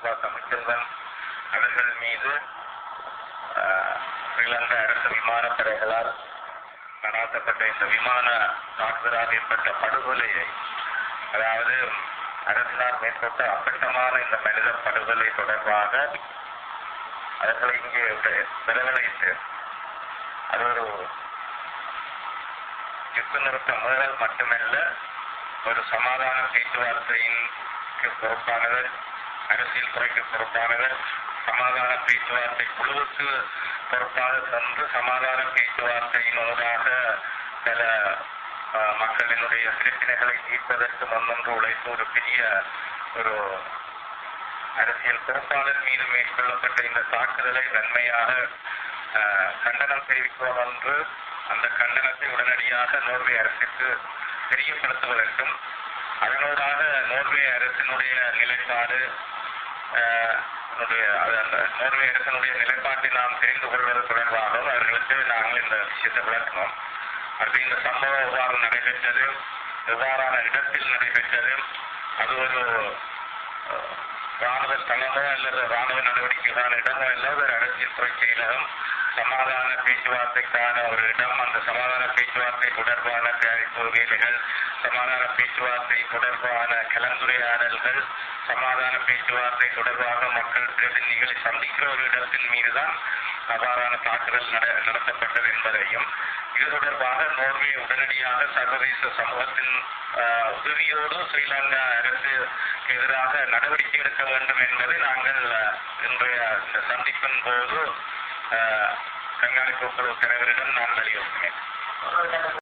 ரூபா தமிழ்ச்செல்வன் அவர்கள் மீது ஆஹ், ஸ்ரீலங்கா அரசு விமானப்படைகளால் நடாத்தப்பட்ட இந்த விமான தாக்குதலால் ஏற்பட்ட படுகொலையை அதாவது அரசினால் மேற்பட்ட அப்பட்டமான இந்த மனித படுகொலை தொடர்பாக அவர்களை இங்கே பிரகலைத்து அது ஒரு யுத்த நிறுத்த முறைகள் மட்டுமல்ல ஒரு சமாதான பேச்சுவார்த்தையின் பொறுப்பானவர் அரசியல் துறைக்கு பொறுப்பானவர் சமாதான பேச்சுவார்த்தை குழுவுக்கு பொறுப்பாக சென்று சமாதான பேச்சுவார்த்தையினூடாக பல ஆஹ், மக்களினுடைய பிரச்சனைகளை தீர்ப்பதற்கு முன்னின்று உழைத்து ஒரு பெரிய ஒரு அரசியல் பொறுப்பாளர் மீது மேற்கொள்ளப்பட்ட இந்த தாக்குதலை வன்மையாக ஆஹ், கண்டனம் தெரிவிக்கிறோம் என்று அந்த கண்டனத்தை உடனடியாக நோர்வே அரசுக்கு தெரியப்படுத்துவதற்கும் அதனூடாக நோர்வே அரசினுடைய நிலைப்பாடு ஆஹ், னுடைய அது அந்த நோர்வே அரசினுடைய நிலைப்பாட்டை நாம் தெரிந்து கொள்வது தொடர்பாகவும் அவர்களுக்கு நாங்கள் இந்த விஷயத்தை விளக்கணும் அடுத்து இந்த சம்பவம் எவ்வாறு நடைபெற்றது எவ்வாறான இடத்தில் நடைபெற்றது அது ஒரு அஹ், ராணுவ ஸ்தலமோ அல்லது ராணுவ நடவடிக்கைக்கான இடமோ அல்ல ஒரு அரசியல் துறை செயலகம் சமாதான பேச்சுவார்த்தைக்கான ஒரு இடம் அந்த சமாதான பேச்சுவார்த்தை தொடர்பான தயாரிப்பு வேலைகள் சமாதான பேச்சுவார்த்தை தொடர்பான கலந்துரையாடல்கள் சமாதான பேச்சுவார்த்தை தொடர்பாக மக்கள் பிரதிநிதிகளை சந்திக்கிற ஒரு இடத்தின் மீதுதான் அவ்வாறான தாக்குதல் நட- நடத்தப்பட்டது என்பதையும் இது தொடர்பாக நோர்வே உடனடியாக சர்வதேச சமூகத்தின் ஆஹ், உதவியோடு ஸ்ரீலங்கா அரசு எதிராக நடவடிக்கை எடுக்க வேண்டும் என்பதை நாங்கள் ஆஹ், இன்றைய இந்த சந்திப்பின் போது ஆஹ், கண்காணிப்பு குழு தலைவரிடம் நான் வலியுறுத்தினேன்